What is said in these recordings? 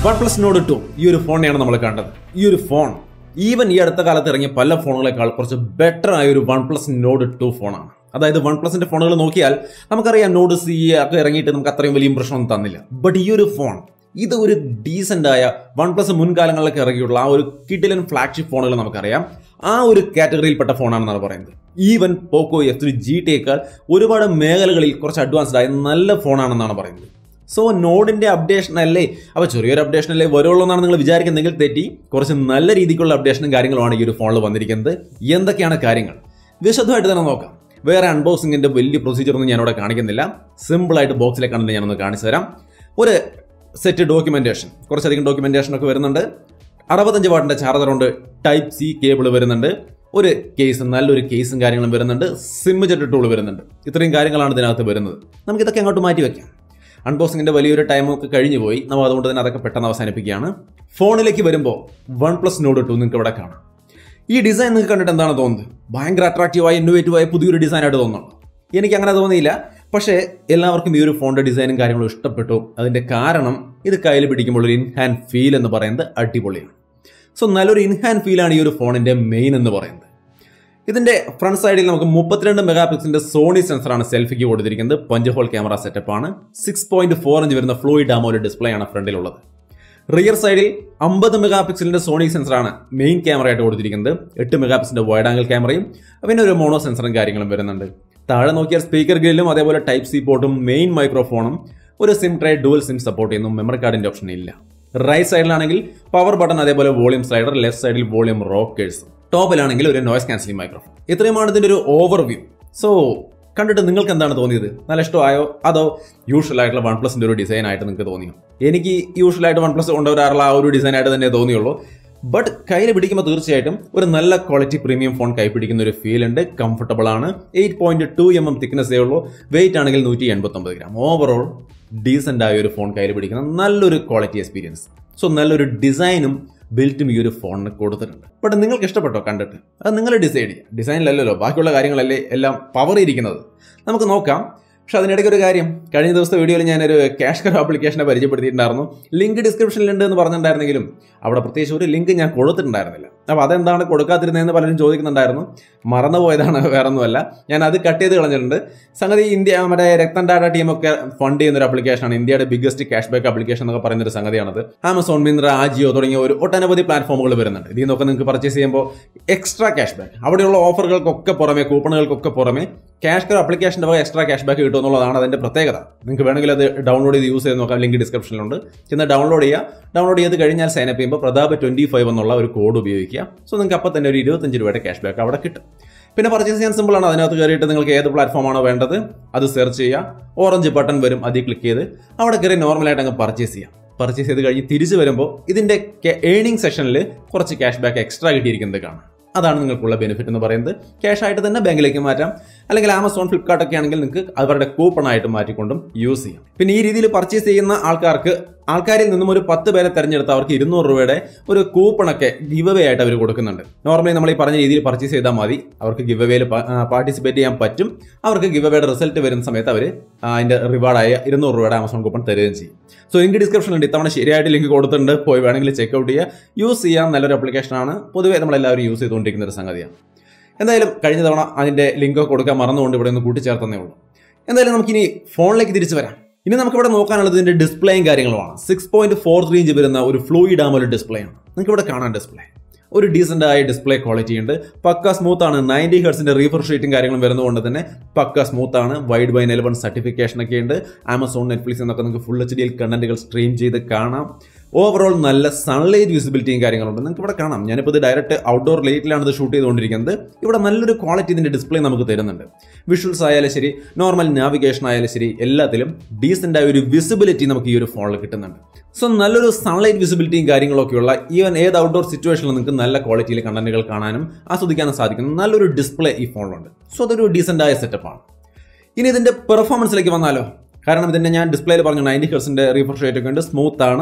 one plus node to ഈ ഒരു ഫോണിനെയാണ് നമ്മൾ കണ്ടത് ഈ ഒരു ഫോൺ ഈവൻ ഈ അടുത്ത കാലത്ത് ഇറങ്ങിയ പല ഫോണുകളെക്കാൾ കുറച്ച് ബെറ്റർ ആയ ഒരു വൺ പ്ലസ് നോഡ് ടു ഫോണാണ് അതായത് വൺ പ്ലസിന്റെ ഫോണുകൾ നോക്കിയാൽ നമുക്കറിയാം നോഡ് സി ഒക്കെ ഇറങ്ങിയിട്ട് നമുക്ക് അത്രയും വലിയ ഇംപ്രഷൻ ഒന്നും തന്നില്ല ബട്ട് ഈ ഒരു ഫോൺ ഇത് ഒരു ഡീസന്റ് ആയ വൺ പ്ലസ് മുൻകാലങ്ങളിലൊക്കെ ഇറങ്ങിയിട്ടുള്ള ആ ഒരു കിഡിലൻ ഫ്ലാഗ്ഷിപ്പ് ഫോണുകൾ നമുക്കറിയാം ആ ഒരു കാറ്റഗറിയിൽപ്പെട്ട ഫോണാണെന്നാണ് പറയുന്നത് even Poco F three G ടിയേക്കാൾ ഒരുപാട് മേഖലകളിൽ കുറച്ച് അഡ്വാൻസ്ഡ് ആയ നല്ല ഫോണാണെന്നാണ് പറയുന്നത് സോ നോഡിന്റെ അപ്ഡേഷൻ അല്ലേ അപ്പോൾ ചെറിയൊരു അപ്ഡേഷൻ അല്ലേ വരുള്ളൂ എന്നാണ് നിങ്ങൾ വിചാരിക്കുന്നെങ്കിൽ തെറ്റി കുറച്ച് നല്ല രീതിക്കുള്ള അപ്ഡേഷനും കാര്യങ്ങളുമാണ് ഈ ഒരു ഫോണിൽ വന്നിരിക്കുന്നത് എന്തൊക്കെയാണ് കാര്യങ്ങൾ വിശദമായിട്ട് തന്നെ നോക്കാം വേറെ അൺബോക്സിങ്ങിന്റെ വലിയ പ്രൊസീജിയർ ഒന്നും ഞാനിവിടെ കാണിക്കുന്നില്ല സിമ്പിൾ ആയിട്ട് ബോക്സിലേക്കാണ് ഞാനൊന്ന് കാണിച്ചു തരാം ഒരു സെറ്റ് ഡോക്യുമെന്റേഷൻ കുറച്ചധികം ഡോക്യുമെന്റേഷൻ ഒക്കെ വരുന്നുണ്ട് അറുപത്തഞ്ച് വാട്ടിന്റെ ചാർജർ ഉണ്ട് ടൈപ്പ് സി കേബിൾ വരുന്നുണ്ട് ഒരു കേസ് നല്ലൊരു കേസും കാര്യങ്ങളും വരുന്നുണ്ട് സിം ജെറ്റ് ടൂൾ വരുന്നുണ്ട് ഇത്രയും കാര്യങ്ങളാണ് ഇതിനകത്ത് വരുന്നത് നമുക്ക് ഇതൊക്കെ അങ്ങോട്ട് മാറ്റി വെക്കാം അൺബോക്സിങ്ങിന്റെ വലിയൊരു ടൈം ഒക്കെ കഴിഞ്ഞു പോയി നമ്മൾ അതുകൊണ്ട് തന്നെ അതൊക്കെ പെട്ടെന്ന് അവസാനിപ്പിക്കുകയാണ് ഫോണിലേക്ക് വരുമ്പോൾ വൺ പ്ലസ് നോഡ് ടു നിങ്ങൾക്ക് ഇവിടെ കാണാം ഈ ഡിസൈൻ നിങ്ങൾക്ക് കണ്ടിട്ട് എന്താണ് തോന്നുന്നത് ഭയങ്കര അട്രാക്റ്റീവായ ഇന്നോവേറ്റീവായ പുതിയൊരു ഡിസൈൻ ആയിട്ട് തോന്നുന്നുണ്ട് എനിക്ക് അങ്ങനെ തോന്നിയില്ല പക്ഷേ എല്ലാവർക്കും ഈ ഒരു ഫോണിന്റെ ഡിസൈനും കാര്യങ്ങളും ഇഷ്ടപ്പെട്ടു അതിന്റെ കാരണം ഇത് കയ്യിൽ പിടിക്കുമ്പോൾ ഒരു ഇൻഹാൻഡ് ഫീൽ എന്ന് പറയുന്നത് അടിപൊളിയാണ് സോ നല്ലൊരു ഇൻഹാൻഡ് ഫീലാണ് ഈ ഒരു ഫോണിന്റെ മെയിൻ എന്ന് പറയുന്നത് ഇതിന്റെ ഫ്രണ്ട് സൈഡിൽ നമുക്ക് മുപ്പത്തിരണ്ട് മെഗാ പിക്സലിന്റെ സോണി സെൻസറാണ് സെൽഫിക്ക് കൊടുത്തിരിക്കുന്നത് പഞ്ച് ഹോൾ ക്യാമറ സെറ്റപ്പ് ആണ് സിക്സ് പോയിന്റ് ഫോർ ഇഞ്ച് വരുന്ന ഫ്ലൂയിഡ് ആമോ ഡിസ്പ്ലേ ആണ് ഫ്രണ്ടിലുള്ളത് റിയർ സൈഡിൽ അമ്പത് മെഗാ പിക്സലിന്റെ സോണി സെൻസറാണ് മെയിൻ ക്യാമറ ആയിട്ട് കൊടുത്തിരിക്കുന്നത് എട്ട് മെഗാ പിക്സലിന്റെ വൈഡ് ആംഗിൾ ക്യാമറയും പിന്നെ ഒരു മോണോ സെൻസറും കാര്യങ്ങളും വരുന്നുണ്ട് താഴെ നോക്കിയാൽ സ്പീക്കർ ഗ്രില്ലും അതേപോലെ ടൈപ്പ് സി പോർട്ടും മെയിൻ മൈക്രോഫോണും ഒരു SIM tray dual SIM support ചെയ്യുന്നു മെമ്മറി കാർഡിന്റെ ഓപ്ഷൻ ഇല്ല റൈറ്റ് സൈഡിലാണെങ്കിൽ പവർ ബട്ടൺ അതേപോലെ വോളിയം സ്ലൈഡർ ലെഫ്റ്റ് സൈഡിൽ വോളിയം റോക്കേഴ്സ് ടോപ്പിലാണെങ്കിൽ ഒരു നോയ്സ് ക്യാൻസലിംഗ് മൈക്രോഫോൺ ഇത്രയുമാണ് ഇതിന്റെ ഒരു ഓവർവ്യൂ സോ കണ്ടിട്ട് നിങ്ങൾക്ക് എന്താണ് തോന്നിയത് നല്ല ഇഷ്ടമായോ അതോ യൂഷ്വൽ ആയിട്ടുള്ള വൺ പ്ലസിന്റെ ഒരു ഡിസൈൻ ആയിട്ട് നിങ്ങൾക്ക് തോന്നിയോ എനിക്ക് യൂഷ്വൽ ആയിട്ട് വൺ പ്ലസ് കൊണ്ടുവരാറുള്ള ആ ഒരു ഡിസൈൻ ആയിട്ട് തന്നെ തോന്നിയുള്ളൂ ബട്ട് കയ്യിൽ പിടിക്കുമ്പോൾ തീർച്ചയായിട്ടും ഒരു നല്ല ക്വാളിറ്റി പ്രീമിയം ഫോൺ കൈ പിടിക്കുന്ന ഒരു ഫീൽ ഉണ്ട് കംഫർട്ടബിൾ ആണ് eight point two M M തിക്നെസ്സേ ഉള്ളൂ വെയിറ്റ് ആണെങ്കിൽ നൂറ്റി എൺപത്തൊമ്പത് ഗ്രാം ഓവറോൾ ഡീസെന്റ് ആയ ഒരു ഫോൺ കയ്യിൽ പിടിക്കുന്ന നല്ലൊരു ക്വാളിറ്റി എക്സ്പീരിയൻസ് സോ നല്ലൊരു ഡിസൈനും ബിൽറ്റും ഈ ഒരു ഫോണിന് കൊടുത്തിട്ടുണ്ട് ബട്ട് നിങ്ങൾക്ക് ഇഷ്ടപ്പെട്ടോ കണ്ടിട്ട് അത് നിങ്ങൾ ഡിസൈഡ് ചെയ്യുക ഡിസൈനിലല്ലല്ലോ ബാക്കിയുള്ള കാര്യങ്ങളല്ലേ എല്ലാം പവർ ഇരിക്കുന്നത് നമുക്ക് നോക്കാം പക്ഷെ അതിനിടയ്ക്ക് ഒരു കാര്യം കഴിഞ്ഞ ദിവസത്തെ വീഡിയോയിൽ ഞാനൊരു ക്യാഷ് കർ ആപ്ലിക്കേഷനെ പരിചയപ്പെടുത്തിയിട്ടുണ്ടായിരുന്നു ലിങ്ക് ഡിസ്ക്രിപ്ഷനിലുണ്ട് എന്ന് പറഞ്ഞിട്ടുണ്ടായിരുന്നെങ്കിലും അവിടെ പ്രത്യേകിച്ച് ഒരു ലിങ്ക് ഞാൻ കൊടുത്തിട്ടുണ്ടായിരുന്നില്ല അപ്പോൾ അതെന്താണ് കൊടുക്കാതിരുന്നതെന്ന് പലരും ചോദിക്കുന്നുണ്ടായിരുന്നു മറന്നുപോയതാണ് വേറെ ഒന്നുമല്ല ഞാൻ അത് കട്ട് ചെയ്ത് കളഞ്ഞിട്ടുണ്ട് സംഗതി ഇന്ത്യ മറ്റേ രക്തം ടാറ്റ ടീമൊക്കെ ഫണ്ട് ചെയ്യുന്ന ഒരു ആപ്ലിക്കേഷനാണ് ഇന്ത്യയുടെ ബിഗ്ഗസ്റ്റ് ക്യാഷ് ബാക്ക് ആപ്ലിക്കേഷൻ എന്നൊക്കെ പറയുന്ന ഒരു സംഗതിയാണത് ആമസോൺ മിന്ത്ര ആജിയോ തുടങ്ങിയ ഒരു ഒട്ടനവധി പ്ലാറ്റ്ഫോമുകൾ വരുന്നുണ്ട് ഇതിൽ നിന്നൊക്കെ നിങ്ങൾക്ക് പർച്ചേസ് ചെയ്യുമ്പോൾ എക്സ്ട്രാ ക്യാഷ് ബാക്ക് അവിടെയുള്ള ഓഫറുകൾക്കൊക്കെ പുറമെ കൂപ്പണുകൾക്കൊക്കെ പുറമെ ക്യാഷ് കർ ആപ്ലിക്കേഷൻ്റെ വക എക്സ്ട്രാ ക്യാഷ് ബാക്ക് കിട്ടും എന്നുള്ളതാണ് അതിന്റെ പ്രത്യേകത നിങ്ങൾക്ക് വേണമെങ്കിൽ അത് ഡൗൺലോഡ് ചെയ്ത് യൂസ് ചെയ്ത് നോക്കാം ലിങ്ക് ഡിസ്ക്രിപ്ഷനിലുണ്ട് ചെന്ന് ഡൗൺലോഡ് ചെയ്യുക ഡൗൺലോഡ് ചെയ്ത് കഴിഞ്ഞാൽ സൈനപ്പ് ചെയ്യുമ്പോൾ പ്രതാപ് ട്വന്റി ഫൈവ് എന്നുള്ള ഒരു കോഡ് ഉപയോഗിക്കുക സോ നിങ്ങൾക്ക് അപ്പോൾ തന്നെ ഒരു ഇരുപത്തഞ്ച് രൂപയുടെ ക്യാഷ് ബാക്ക് അവിടെ കിട്ടും പിന്നെ പർച്ചേസ് ചെയ്യാൻ സിമ്പിളാണ് അതിനകത്ത് കയറിയിട്ട് നിങ്ങൾക്ക് ഏത് പ്ലാറ്റ്ഫോമാണോ വേണ്ടത് അത് സെർച്ച് ചെയ്യുക ഓറഞ്ച് ബട്ടൺ വരും അതിൽ ക്ലിക്ക് ചെയ്ത് അവിടെ കയറി നോർമലായിട്ട് അങ്ങ് പർച്ചേസ് ചെയ്യാം പർച്ചേസ് ചെയ്ത് കഴിഞ്ഞ് തിരിച്ചു വരുമ്പോൾ ഇതിന്റെ ഏണിംഗ് സെഷനിൽ കുറച്ച് ക്യാഷ് ബാക്ക് എക്സ്ട്രാ കിട്ടിയിരിക്കുന്നത് കാണാം അതാണ് നിങ്ങൾക്കുള്ള ബെനിഫിറ്റ് എന്ന് പറയുന്നത് ക്യാഷ് ആയിട്ട് തന്നെ ബാങ്കിലേക്ക് മാറ്റാം അല്ലെങ്കിൽ ആമസോൺ ഫ്ലിപ്കാർട്ട് ഒക്കെ ആണെങ്കിൽ നിങ്ങൾക്ക് അവരുടെ കൂപ്പൺ ആയിട്ട് മാറ്റിക്കൊണ്ടും യൂസ് ചെയ്യാം പിന്നെ ഈ രീതിയിൽ പർച്ചേസ് ചെയ്യുന്ന ആൾക്കാർക്ക് ആൾക്കാരിൽ നിന്നും ഒരു പത്ത് പേരെ തെരഞ്ഞെടുത്ത് അവർക്ക് ഇരുന്നൂറ് രൂപയുടെ ഒരു കൂപ്പണൊക്കെ ഗിവ് അവേ ആയിട്ട് അവർ കൊടുക്കുന്നുണ്ട് നോർമലി നമ്മൾ ഈ പറഞ്ഞ രീതിയിൽ പർച്ചേസ് ചെയ്താൽ മതി അവർക്ക് ഗിവ് അവേയിൽ പാർട്ടിസിപ്പേറ്റ് ചെയ്യാൻ പറ്റും അവർക്ക് ഗിവ് അവയുടെ റിസൾട്ട് വരുന്ന സമയത്ത് അവർ അതിന്റെ റിവാർഡായ ഇരുന്നൂറ് രൂപയുടെ ആമസോൺ കൂപ്പൺ തരുകയും ചെയ്യും സോ ലിങ്ക് ഡിസ്ക്രിപ്ഷനിലുണ്ട് ഇത്തവണ ശരിയായിട്ട് ലിങ്ക് കൊടുത്തിട്ടുണ്ട് പോയി വേണമെങ്കിൽ ചെക്കൗട്ട് ചെയ്യുക യൂസ് ചെയ്യാൻ നല്ലൊരു ആപ്ലിക്കേഷനാണ് പൊതുവേ നമ്മളെല്ലാവരും യൂസ് ചെയ്തുകൊണ്ടിരിക്കുന്ന ഒരു സംഗതിയാണ് എന്തായാലും കഴിഞ്ഞ തവണ അതിന്റെ ലിങ്ക് കൊടുക്കാൻ മറന്നുകൊണ്ട് ഇവിടെ ഒന്ന് കൂട്ടിച്ചേർത്തന്നേ ഉള്ളൂ എന്തായാലും നമുക്കിനി ഫോണിലേക്ക് തിരിച്ചു വരാം ഇനി നമുക്കിവിടെ നോക്കാനുള്ളത് ഇതിന്റെ ഡിസ്പ്ലേയും കാര്യങ്ങളുമാണ് six point four three inch വരുന്ന ഒരു ഫ്ലൂയിഡ് ആമൊരു ഡിസ്പ്ലേ ആണ് നിങ്ങൾക്ക് ഇവിടെ കാണാൻ ഡിസ്പ്ലേ ഒരു ഡീസൻ്റ് ആയ ഡിസ്പ്ലേ ക്വാളിറ്റി ഉണ്ട് പക്ക സ്മൂത്ത് ആണ് നയൻറ്റി ഹെർട്സിന്റെ റീഫ്രഷ് റേറ്റും കാര്യങ്ങളും വരുന്നതുകൊണ്ട് തന്നെ പക്ക സ്മൂത്ത് ആണ് വൈഡ് ബൈ എലവൻ സർട്ടിഫിക്കേഷൻ ഒക്കെ ഉണ്ട് ആമസോൺ നെറ്റ്ഫ്ലിക്സ് എന്നൊക്കെ നിങ്ങൾക്ക് ഫുൾ എച്ച് ഡിയിൽ കണ്ടന്റുകൾ സ്ട്രീം ചെയ്ത് കാണാം ഓവറോൾ നല്ല സൺലൈറ്റ് വിസിബിലിറ്റിയും കാര്യങ്ങളുണ്ട് നിങ്ങൾക്ക് ഇവിടെ കാണാം ഞാനിപ്പോൾ ഇത് ഡയറക്റ്റ് ഔട്ട്ഡോർ ലൈറ്റിലാണ് ഇത് ഷൂട്ട് ചെയ്തുകൊണ്ടിരിക്കുന്നത് ഇവിടെ നല്ലൊരു ക്വാളിറ്റി ഇതിന്റെ ഡിസ്പ്ലേ നമുക്ക് തരുന്നുണ്ട് വിഷ്വൽസ് ആയാലും ശരി നോർമൽ നാവിഗേഷൻ ആയാലും ശരി എല്ലാത്തിലും ഡീസൻ്റ് ആയ ഒരു വിസിബിലിറ്റി നമുക്ക് ഈ ഒരു ഫോണിൽ കിട്ടുന്നുണ്ട് സോ നല്ലൊരു സൺലൈറ്റ് വിസിബിലിറ്റിയും കാര്യങ്ങളൊക്കെയുള്ള ഈവൻ ഏത് ഔട്ട്ഡോർ സിറ്റുവേഷനിൽ നിങ്ങൾക്ക് നല്ല ക്വാളിറ്റിയിൽ കണ്ടന്റുകൾ കാണാനും ആസ്വദിക്കാനും സാധിക്കുന്ന നല്ലൊരു ഡിസ്പ്ലേ ഈ ഫോണിലുണ്ട് സോ അതൊരു ഡീസൻ്റ് ആയ സെറ്റപ്പാണ് ഇനി ഇതിന്റെ പെർഫോമൻസിലേക്ക് വന്നാലോ കാരണം ഇതിന്റെ ഞാൻ ഡിസ്പ്ലേയിൽ പറഞ്ഞു നയൻറ്റി ഹെർസിന്റെ റീഫ്രഷ് റേറ്റ് ഒക്കെ ഉണ്ട് സ്മൂത്ത് ആണ്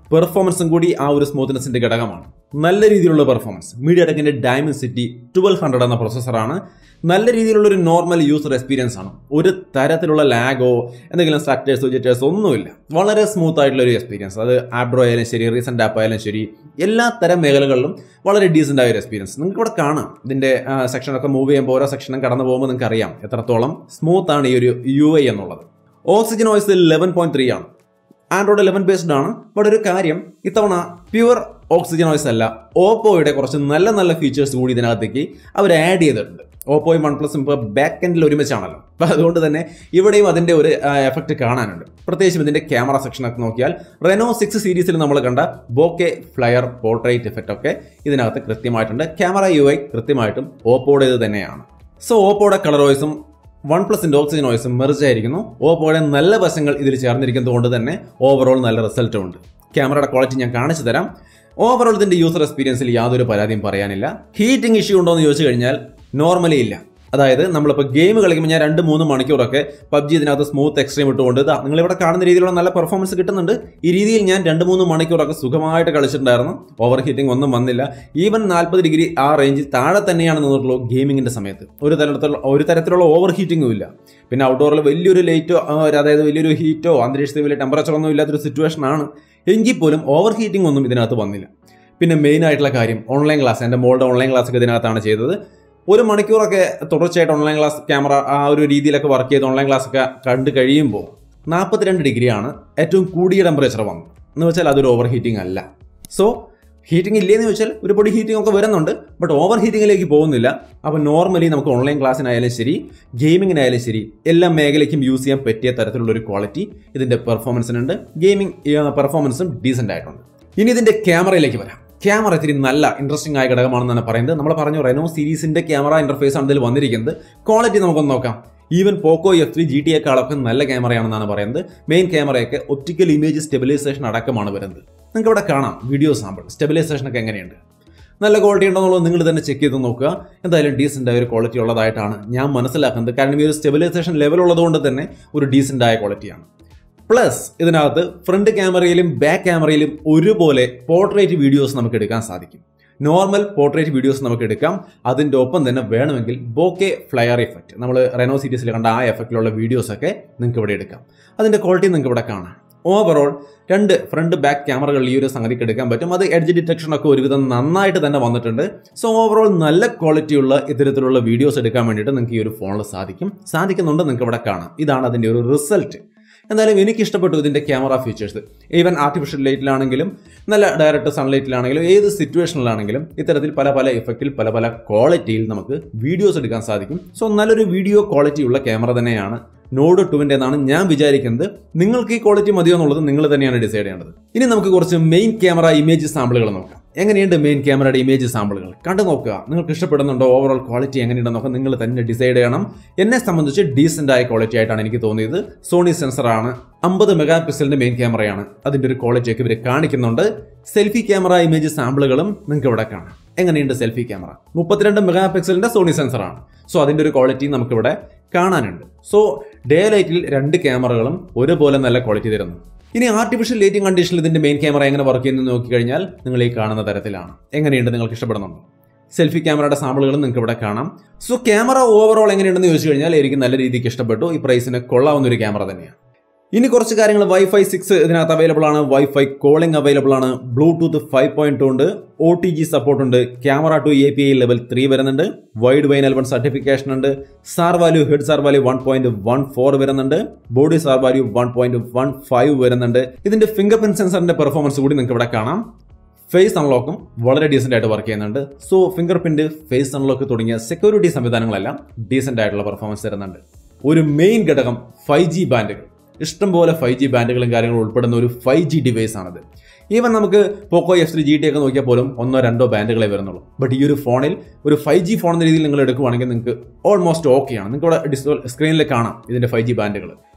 പെർഫോമൻസും കൂടി ആ ഒരു സ്മൂത്ത്നെസിന്റെ ഘടകമാണ് നല്ല രീതിയിലുള്ള പെർഫോമൻസ് മീഡിയ ടെക്കിന്റെ ഡയമണ്ട് സിറ്റി ട്വൽവ് ഹൺഡ്രഡ് എന്ന പ്രൊസസ്സറാണ് നല്ല രീതിയിലുള്ള ഒരു നോർമൽ യൂസർ എക്സ്പീരിയൻസ് ആണ് ഒരു തരത്തിലുള്ള ലാഗോ എന്തെങ്കിലും സ്ട്രക്ചേഴ്സോ ജിറ്റേഴ്സോ ഒന്നുമില്ല വളരെ സ്മൂത്ത് ആയിട്ടുള്ള ഒരു എക്സ്പീരിയൻസ് അത് ആപ്ഡ്രോ ആയാലും ശരി റീസെന്റ് ആപ്പ് ആയാലും ശരി എല്ലാ തരം മേഖലകളിലും വളരെ ഡീസെന്റ് ആയ ഒരു എക്സ്പീരിയൻസ് നിങ്ങൾക്ക് ഇവിടെ കാണാം ഇതിന്റെ സെക്ഷനൊക്കെ മൂവ് ചെയ്യുമ്പോൾ ഓരോ സെക്ഷനും കടന്നു പോകുമ്പോൾ നിങ്ങൾക്ക് അറിയാം എത്രത്തോളം സ്മൂത്ത് ആണ് ഈ ഒരു യു ഐ എന്നുള്ളത് Oxygen OS eleven point three ആണ് ആൻഡ്രോയിഡ് ലെവൻ ബേസ്ഡ് ആണ് ബട്ട് ഒരു കാര്യം ഇത്തവണ പ്യുവർ ഓക്സിജൻ വോയിസ് അല്ല ഓപ്പോയുടെ കുറച്ച് നല്ല നല്ല ഫീച്ചേഴ്സ് കൂടി ഇതിനകത്തേക്ക് അവർ ആഡ് ചെയ്തിട്ടുണ്ട് ഓപ്പോയും വൺ പ്ലസും ഇപ്പോൾ ബാക്ക് എൻഡിൽ ഒരുമിച്ചാണല്ലോ അപ്പോൾ അതുകൊണ്ട് തന്നെ ഇവിടെയും അതിൻ്റെ ഒരു എഫക്റ്റ് കാണാനുണ്ട് പ്രത്യേകിച്ചും ഇതിൻ്റെ ക്യാമറ സെക്ഷനൊക്കെ നോക്കിയാൽ റെനോ സിക്സ് സീരീസിൽ നമ്മൾ കണ്ട ബോക്കെ ഫ്ലയർ പോർട്രേറ്റ് എഫക്റ്റ് ഒക്കെ ഇതിനകത്ത് കൃത്യമായിട്ടുണ്ട് ക്യാമറ യു ഐ കൃത്യമായിട്ടും ഓപ്പോയുടേത് തന്നെയാണ് സോ ഓപ്പോയുടെ കളർ വോയിസും വൺ പ്ലസിന്റെ ഓക്സിജൻ വോയിസും മെർജ് ആയിരിക്കുന്നു ഓപ്പോയുടെ നല്ല വശങ്ങൾ ഇതിൽ ചേർന്നിരിക്കുന്നത് കൊണ്ട് തന്നെ ഓവറോൾ നല്ല റിസൾട്ടും ഉണ്ട് ക്യാമറയുടെ ക്വാളിറ്റി ഞാൻ കാണിച്ചു തരാം ഓവറോൾ ഇതിന്റെ യൂസർ എക്സ്പീരിയൻസിൽ യാതൊരു പരാതിയും പറയാനില്ല ഹീറ്റിംഗ് ഇഷ്യൂ ഉണ്ടോ എന്ന് ചോദിച്ചു കഴിഞ്ഞാൽ നോർമലി ഇല്ല അതായത് നമ്മളിപ്പോൾ ഗെയിം കളിക്കുമ്പോൾ ഞാൻ രണ്ട് മൂന്ന് മണിക്കൂറൊക്കെ പബ്ജി ഇതിനകത്ത് സ്മൂത്ത് എക്സ്ട്രീം ഇട്ടുകൊണ്ട് ഇതാ നിങ്ങളിവിടെ കാണുന്ന രീതിയിലുള്ള നല്ല പെർഫോമൻസ് കിട്ടുന്നുണ്ട് ഈ രീതിയിൽ ഞാൻ രണ്ട് മൂന്ന് മണിക്കൂറൊക്കെ സുഖമായിട്ട് കളിച്ചിട്ടുണ്ടായിരുന്നു ഓവർ ഹീറ്റിംഗ് ഒന്നും വന്നില്ല ഈവൻ നാൽപ്പത് ഡിഗ്രി ആ റേഞ്ചിൽ താഴെ തന്നെയാണ് നിന്നിട്ടുള്ളൂ ഗെയിമിങ്ങിന്റെ സമയത്ത് ഒരു തരത്തിലുള്ള ഒരു തരത്തിലുള്ള ഓവർ ഹീറ്റിംഗും ഇല്ല പിന്നെ ഔട്ട്ഡോറിൽ വലിയൊരു ലൈറ്റോ അതായത് വലിയൊരു ഹീറ്റോ അന്തരീക്ഷത്തിൽ വലിയ ടെമ്പറേച്ചർ ഒന്നും ഇല്ലാത്തൊരു സിറ്റുവേഷൻ ആണ് എങ്കിൽ പോലും ഓവർ ഹീറ്റിംഗ് ഒന്നും ഇതിനകത്ത് വന്നില്ല പിന്നെ മെയിൻ ആയിട്ടുള്ള കാര്യം ഓൺലൈൻ ക്ലാസ് എൻ്റെ മോളുടെ ഓൺലൈൻ ക്ലാസ് ഒക്കെ ഇതിനകത്താണ് ചെയ്തത് ഒരു മണിക്കൂറൊക്കെ തുടർച്ചയായിട്ട് ഓൺലൈൻ ക്ലാസ് ക്യാമറ ആ ഒരു രീതിയിലൊക്കെ വർക്ക് ചെയ്ത് ഓൺലൈൻ ക്ലാസ് ഒക്കെ കണ്ടു കഴിയുമ്പോൾ നാൽപ്പത്തിരണ്ട് ഡിഗ്രിയാണ് ഏറ്റവും കൂടിയ ടെമ്പറേച്ചർ വന്നത് എന്ന് വെച്ചാൽ അതൊരു ഓവർ ഹീറ്റിംഗ് അല്ല സോ ഹീറ്റിംഗ് ഇല്ലേന്ന് ചോദിച്ചാൽ ഒരു പൊടി ഹീറ്റിംഗ് ഒക്കെ വരുന്നുണ്ട് ബട്ട് ഓവർ ഹീറ്റിംഗിലേക്ക് പോകുന്നില്ല അപ്പോൾ നോർമലി നമുക്ക് ഓൺലൈൻ ക്ലാസ്സിനായാലും ശരി ഗെയിമിങ്ങിനായാലും ശരി എല്ലാ മേഖലയ്ക്കും യൂസ് ചെയ്യാൻ പറ്റിയ തരത്തിലുള്ള ഒരു ക്വാളിറ്റി ഇതിൻ്റെ പെർഫോമൻസിനുണ്ട് ഗെയിമിംഗ് പെർഫോമൻസും ഡീസൻ്റ് ആയിട്ടുണ്ട് ഇനി ഇതിൻ്റെ ക്യാമറയിലേക്ക് വരാം ക്യാമറ ഇത്തിരി നല്ല ഇൻട്രസ്റ്റിംഗ് ആയ ഘടകമാണെന്നാണ് പറയുന്നത് നമ്മൾ പറഞ്ഞു റെനോ സീരീസിന്റെ ക്യാമറ ഇന്റർഫേസ് ആണ് ഇതിൽ വന്നിരിക്കുന്നത് ക്വാളിറ്റി നമുക്കൊന്ന് നോക്കാം even Poco F three G T എക്കാളൊക്കെ നല്ല ക്യാമറയാണെന്നാണ് പറയുന്നത് മെയിൻ ക്യാമറയൊക്കെ ഒപ്റ്റിക്കൽ ഇമേജ് സ്റ്റെബിലൈസേഷൻ അടക്കമാണ് വരുന്നത് നിങ്ങൾക്ക് ഇവിടെ കാണാം വീഡിയോ സാമ്പിൾ സ്റ്റെബിലൈസേഷൻ ഒക്കെ എങ്ങനെയുണ്ട് നല്ല ക്വാളിറ്റി ഉണ്ടെന്നുള്ളത് നിങ്ങൾ തന്നെ ചെക്ക് ചെയ്ത് നോക്കുക എന്തായാലും ഡീസൻ്റ് ആയ ഒരു ക്വാളിറ്റി ഉള്ളതായിട്ടാണ് ഞാൻ മനസ്സിലാക്കുന്നത് കാരണം ഈ ഒരു സ്റ്റെബിലൈസേഷൻ ലെവൽ ഉള്ളതുകൊണ്ട് തന്നെ ഒരു ഡീസൻ്റ് ആയ ക്വാളിറ്റിയാണ് പ്ലസ് ഇതിനകത്ത് ഫ്രണ്ട് ക്യാമറയിലും ബാക്ക് ക്യാമറയിലും ഒരുപോലെ പോർട്രേറ്റ് വീഡിയോസ് നമുക്ക് എടുക്കാൻ സാധിക്കും നോർമൽ പോർട്രേറ്റ് വീഡിയോസ് നമുക്ക് എടുക്കാം അതിൻ്റെ ഒപ്പം തന്നെ വേണമെങ്കിൽ ബോക്കെ ഫ്ലയർ എഫക്റ്റ് നമ്മൾ റെനോ സീരീസിൽ കണ്ട ആ എഫക്റ്റിലുള്ള വീഡിയോസ് ഒക്കെ നിങ്ങൾക്ക് ഇവിടെ എടുക്കാം അതിൻ്റെ ക്വാളിറ്റി നിങ്ങൾക്ക് ഇവിടെ കാണാം ഓവറോൾ രണ്ട് ഫ്രണ്ട് ബാക്ക് ക്യാമറകളിൽ ഈ ഒരു സംഗതിക്ക് എടുക്കാൻ പറ്റും അത് എഡ്ജ് ഡിറ്റക്ഷൻ ഒക്കെ ഒരുവിധം നന്നായിട്ട് തന്നെ വന്നിട്ടുണ്ട് സോ ഓവറോൾ നല്ല ക്വാളിറ്റിയുള്ള ഇത്തരത്തിലുള്ള വീഡിയോസ് എടുക്കാൻ വേണ്ടിയിട്ട് നിങ്ങൾക്ക് ഈ ഒരു ഫോണിൽ സാധിക്കും സാധിക്കുന്നുണ്ട് നിങ്ങൾക്ക് ഇവിടെ കാണാം ഇതാണ് അതിൻ്റെ ഒരു റിസൾട്ട് എന്തായാലും എനിക്ക് ഇഷ്ടപ്പെട്ടു ഇതിൻ്റെ ക്യാമറ ഫീച്ചേഴ്സ് ഈവൻ ആർട്ടിഫിഷ്യൽ ലൈറ്റിലാണെങ്കിലും നല്ല ഡയറക്റ്റ് സൺലൈറ്റിലാണെങ്കിലും ഏത് സിറ്റുവേഷനിലാണെങ്കിലും ഇത്തരത്തിൽ പല പല എഫക്റ്റിൽ പല പല ക്വാളിറ്റിയിൽ നമുക്ക് വീഡിയോസ് എടുക്കാൻ സാധിക്കും സോ നല്ലൊരു വീഡിയോ ക്വാളിറ്റി ഉള്ള ക്യാമറ തന്നെയാണ് നോഡ് ടുവിൻ്റെ എന്നാണ് ഞാൻ വിചാരിക്കുന്നത് നിങ്ങൾക്ക് ഈ ക്വാളിറ്റി മതിയോ എന്നുള്ളത് നിങ്ങൾ തന്നെയാണ് ഡിസൈഡ് ചെയ്യേണ്ടത് ഇനി നമുക്ക് കുറച്ച് മെയിൻ ക്യാമറ ഇമേജ് സാമ്പിളുകൾ നോക്കാം എങ്ങനെയുണ്ട് മെയിൻ ക്യാമറയുടെ ഇമേജ് സാമ്പിളുകൾ കണ്ടു നോക്കുക നിങ്ങൾക്ക് ഇഷ്ടപ്പെടുന്നുണ്ടോ ഓവറോൾ ക്വാളിറ്റി എങ്ങനെയുണ്ടെന്ന് നോക്കാം നിങ്ങൾ തന്നെ ഡിസൈഡ് ചെയ്യണം എന്നെ സംബന്ധിച്ച് ഡീസൻ്റ് ആയ ക്വാളിറ്റി ആയിട്ടാണ് എനിക്ക് തോന്നിയത് സോണി സെൻസറാണ് അമ്പത് മെഗാ പിക്സലിന്റെ മെയിൻ ക്യാമറയാണ് അതിന്റെ ഒരു ക്വാളിറ്റി ഒക്കെ ഇവർ കാണിക്കുന്നുണ്ട് സെൽഫി ക്യാമറ ഇമേജ് സാമ്പിളുകളും നിങ്ങൾക്ക് ഇവിടെ കാണാം എങ്ങനെയുണ്ട് സെൽഫി ക്യാമറ മുപ്പത്തിരണ്ട് മെഗാ പിക്സലിന്റെ സോണി സെൻസറാണ് സോ അതിന്റെ ഒരു ക്വാളിറ്റി നമുക്കിവിടെ കാണാനുണ്ട് സോ ഡേ ലൈറ്റിൽ രണ്ട് ക്യാമറകളും ഒരുപോലെ നല്ല ക്വാളിറ്റി തരുന്നു ഇനി ആർട്ടിഫിഷ്യൽ ലൈറ്റിംഗ് കണ്ടീഷനിൽ ഇതിന്റെ മെയിൻ ക്യാമറ എങ്ങനെ വർക്ക് ചെയ്യുന്നു നോക്കിക്കഴിഞ്ഞാൽ നിങ്ങൾ ഈ കാണുന്ന തരത്തിലാണ് എങ്ങനെയുണ്ട് നിങ്ങൾക്ക് ഇഷ്ടപ്പെടുന്നുണ്ടോ സെൽഫി ക്യാമറയുടെ സാമ്പിളുകളും നിങ്ങൾക്ക് ഇവിടെ കാണാം സോ ക്യാമറ ഓവറോൾ എങ്ങനെയുണ്ടെന്ന് ചോദിച്ചു കഴിഞ്ഞാൽ എനിക്ക് നല്ല രീതിക്ക് ഇഷ്ടപ്പെട്ടു ഈ പ്രൈസിന് കൊള്ളാവുന്ന ഒരു ക്യാമറ തന്നെയാണ് ഇനി കുറച്ച് കാര്യങ്ങൾ വൈഫൈ സിക്സ് ഇതിനകത്ത് അവൈലബിൾ ആണ് വൈഫൈ കോളിംഗ് അവൈലബിൾ ആണ് ബ്ലൂടൂത്ത് ഫൈവ് പോയിന്റ് ടു ഉണ്ട് ഒ ടി ജി സപ്പോർട്ട് ഉണ്ട് camera two A P I level three വരുന്നുണ്ട് Widevine L one certification ഉണ്ട് SAR value head SAR value one point one four വരുന്നുണ്ട് body SAR value one point one five വരുന്നുണ്ട് ഇതിന്റെ finger print സെൻസറിന്റെ performance കൂടി നിങ്ങൾക്ക് ഇവിടെ കാണാം ഫേസ് അൺലോക്കും വളരെ ഡീസെന്റ് ആയിട്ട് വർക്ക് ചെയ്യുന്നുണ്ട് so fingerprint face unlock തുടങ്ങിയ സെക്യൂരിറ്റി സംവിധാനങ്ങളെല്ലാം ഡീസെന്റ് ആയിട്ടുള്ള പെർഫോമൻസ് തരുന്നുണ്ട് ഒരു മെയിൻ ഘടകം ഫൈവ് ജി ബാൻഡുകൾ ഇഷ്ടംപോലെ ഫൈവ് ജി ബാൻഡുകളും കാര്യങ്ങളും ഉൾപ്പെടുന്ന ഒരു ഫൈവ് ജി ഡിവൈസ് ആണിത് ഈവൻ നമുക്ക് Poco F three G T ഒക്കെ നോക്കിയാൽ പോലും ഒന്നോ രണ്ടോ ബാൻഡുകളെ വരുന്നുള്ളൂ ബട്ട് ഈ ഒരു ഫോണിൽ ഒരു ഫൈവ് ജി ഫോൺ എന്ന രീതിയിൽ നിങ്ങൾ എടുക്കുവാണെങ്കിൽ നിങ്ങൾക്ക് ഓൾമോസ്റ്റ് ഓക്കെയാണ് നിങ്ങൾക്ക് ഇവിടെ ഡിസ്പ്ലേ സ്ക്രീനിൽ കാണാം ഇതിന്റെ ഫൈവ് ജി ബാൻഡുകൾ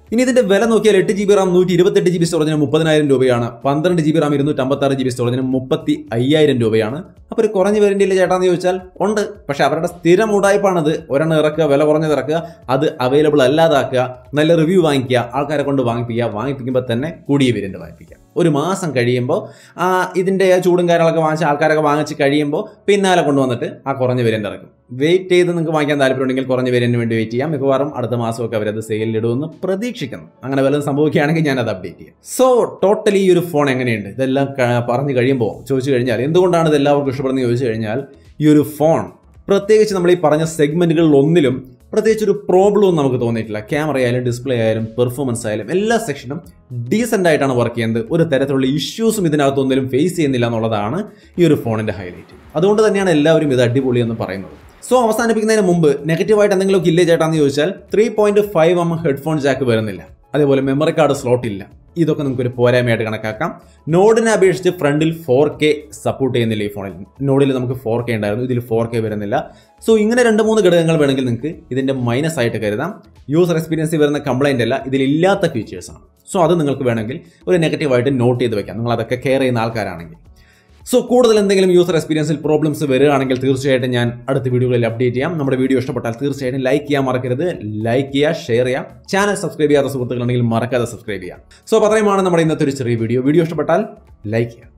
ഇനി ഇതിന്റെ വില നോക്കിയാൽ എട്ട് ജി ബി റാം നൂറ്റി ഇരുപത്തെട്ട് ജി ബി സ്റ്റോറേജിന് മുപ്പതിനായിരം രൂപയാണ് പന്ത്രണ്ട് ജി ബി റാം ഇരുന്നൂറ്റി അമ്പത്താറ് ജി ബി സ്റ്റോറേജിന് മുപ്പത്തി അയ്യായിരം രൂപയാണ് അപ്പോൾ ഒരു കുറഞ്ഞ വേരിയന്റിൽ ചേട്ടാന്ന് ചോദിച്ചാൽ ഉണ്ട് പക്ഷെ അവരുടെ സ്ഥിരം ഉടായ്പാണത് ഒരെണ്ണം ഇറക്കുക വില കുറഞ്ഞത് ഇറക്കുക അത് അവൈലബിൾ അല്ലാതാക്കുക നല്ല റിവ്യൂ വാങ്ങിക്കുക ആൾക്കാരെ കൊണ്ട് വാങ്ങിപ്പിക്കുക വാങ്ങിപ്പിക്കുമ്പോൾ തന്നെ കൂടിയ വേരിയന്റ് വാങ്ങിപ്പിക്കുക ഒരു മാസം കഴിയുമ്പോൾ ആ ഇതിൻ്റെ ചൂടും കാര്യങ്ങളൊക്കെ വാങ്ങിച്ച് ആൾക്കാരൊക്കെ വാങ്ങിച്ച് കഴിയുമ്പോൾ പിന്നാലെ കൊണ്ടുവന്നിട്ട് ആ കുറഞ്ഞ വേരിയന്റ് ഇറക്കും വെയിറ്റ് ചെയ്ത് നിങ്ങൾക്ക് വാങ്ങിക്കാൻ താല്പര്യമുണ്ടെങ്കിൽ കുറഞ്ഞ വേരിയന്റിന് വേണ്ടി വെയിറ്റ് ചെയ്യാം മിക്കവാറും അടുത്ത മാസമൊക്കെ അവരത് സെയിലിടുമെന്ന് പ്രതീക്ഷിക്കുന്നു അങ്ങനെ വല്ലതും സംഭവിക്കുകയാണെങ്കിൽ ഞാൻ അത് അപ്ഡേറ്റ് ചെയ്യാം സോ ടോട്ടലി ഈ ഒരു ഫോൺ എങ്ങനെയുണ്ട് ഇതെല്ലാം ക- പറഞ്ഞു കഴിയുമ്പോൾ ചോദിച്ചു കഴിഞ്ഞാൽ എന്തുകൊണ്ടാണ് ഇത് എല്ലാവർക്കും ഇഷ്ടപ്പെടുന്നത് ചോദിച്ചു കഴിഞ്ഞാൽ ഈ ഒരു ഫോൺ പ്രത്യേകിച്ച് നമ്മൾ ഈ പറഞ്ഞ സെഗ്മെന്റുകളിൽ ഒന്നിലും പ്രത്യേകിച്ച് ഒരു പ്രോബ്ലവും നമുക്ക് തോന്നിയിട്ടില്ല ക്യാമറ ആയാലും ഡിസ്പ്ലേ ആയാലും പെർഫോമൻസ് ആയാലും എല്ലാ സെക്ഷനും ഡീസെന്റ് ആയിട്ടാണ് വർക്ക് ചെയ്യുന്നത് ഒരു തരത്തിലുള്ള ഇഷ്യൂസും ഇതിനകത്തൊന്നിലും ഫേസ് ചെയ്യുന്നില്ല എന്നുള്ളതാണ് ഈ ഒരു ഫോണിന്റെ ഹൈലൈറ്റ് അതുകൊണ്ട് തന്നെയാണ് എല്ലാവരും ഇത് അടിപൊളി എന്ന് പറയുന്നത് സോ അവസാനിപ്പിക്കുന്നതിന് മുമ്പ് നെഗറ്റീവായിട്ട് എന്തെങ്കിലും ഇല്ലേ ചേട്ടാന്ന് ചോദിച്ചാൽ three point five M headphone jack വരുന്നില്ല അതേപോലെ മെമ്മറി കാർഡ് സ്ലോട്ട് ഇല്ല ഇതൊക്കെ നമുക്ക് ഒരു പോരായ്മയായിട്ട് കണക്കാക്കാം നോഡിനെ അപേക്ഷിച്ച് ഫ്രണ്ടിൽ ഫോർ കെ സപ്പോർട്ട് ചെയ്യുന്നില്ല ഈ ഫോണിൽ നോഡിൽ നമുക്ക് ഫോർ കെ ഉണ്ടായിരുന്നു ഇതിൽ ഫോർ കെ വരുന്നില്ല സോ ഇങ്ങനെ രണ്ട് മൂന്ന് ഘടകങ്ങൾ വേണമെങ്കിൽ നിങ്ങൾക്ക് ഇതിന്റെ മൈനസ് ആയിട്ട് കരുതാം യൂസർ എക്സ്പീരിയൻസിൽ വരുന്ന കംപ്ലൈന്റ് അല്ല ഇതിലില്ലാത്ത ഫീച്ചേഴ്സാണ് സോ അത് നിങ്ങൾക്ക് വേണമെങ്കിൽ ഒരു നെഗറ്റീവായിട്ട് നോട്ട് ചെയ്ത് വെക്കാം നിങ്ങൾ അതൊക്കെ കെയർ ചെയ്യുന്ന ആൾക്കാരാണെങ്കിൽ സോ കൂടുതൽ എന്തെങ്കിലും യൂസർ എക്സ്പീരിയൻസിൽ പ്രോബ്ലംസ് വരികയാണെങ്കിൽ തീർച്ചയായിട്ടും ഞാൻ അടുത്ത വീഡിയോകളിൽ അപ്ഡേറ്റ് ചെയ്യാം നമ്മുടെ വീഡിയോ ഇഷ്ടപ്പെട്ടാൽ തീർച്ചയായിട്ടും ലൈക്ക് ചെയ്യാൻ മറക്കരുത് ലൈക്ക് ചെയ്യുക ഷെയർ ചെയ്യാം ചാനൽ സബ്സ്ക്രൈബ് ചെയ്യാത്ത സുഹൃത്തുക്കളുണ്ടെങ്കിൽ മറക്കാതെ സബ്സ്ക്രൈബ് ചെയ്യാം സോ അപ്പോൾ അത്രയുമാണ് നമ്മുടെ ഇന്നത്തെ ഒരു ചെറിയ വീഡിയോ വീഡിയോ ഇഷ്ടപ്പെട്ടാൽ ലൈക്ക് ചെയ്യാം